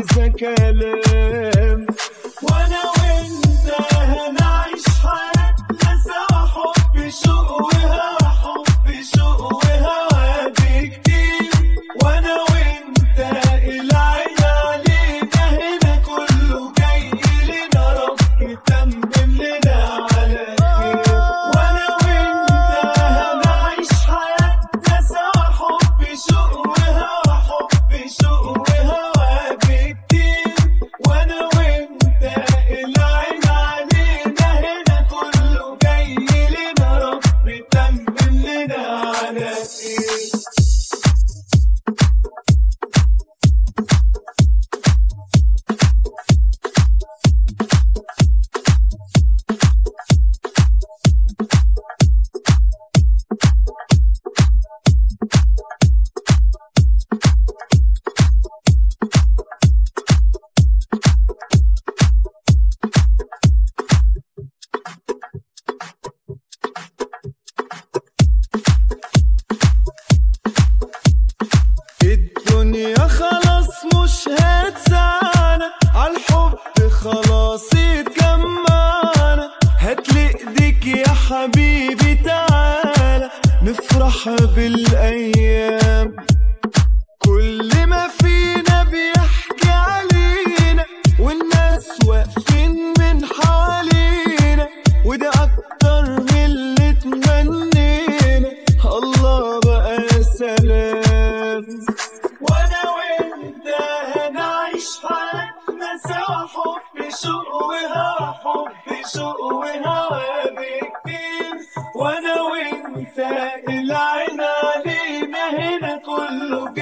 عايزة كلام وانا وانت هنعيش حياتنا سوا حب شوق وهوا حب شوق وهوا بكتير وانا وانت العين علينا هنا كله جاي لنا رب تمم لنا على خير وانا وانت هنعيش حياتنا سوا حب شوق وهوا حب شوق وهوا بكتير وانا وانت العين علينا هنا كله جاي لنا رب تمم لنا على خير الدنيا خلاص مش هتسعنا عالحب خلاص اتجمعنا هاتلي ايديك يا حبيبي تعالى نفرح بالايام كل ما فينا بيحكي علينا والناس واقفين من حوالينا وده اكتر من اللي تمنينا الله بقى سلام وانا وانت هنعيش حياتنا سوا حب شوق وهوا حب شوق وهوا بكتير وانا وانت العين علينا هنا كله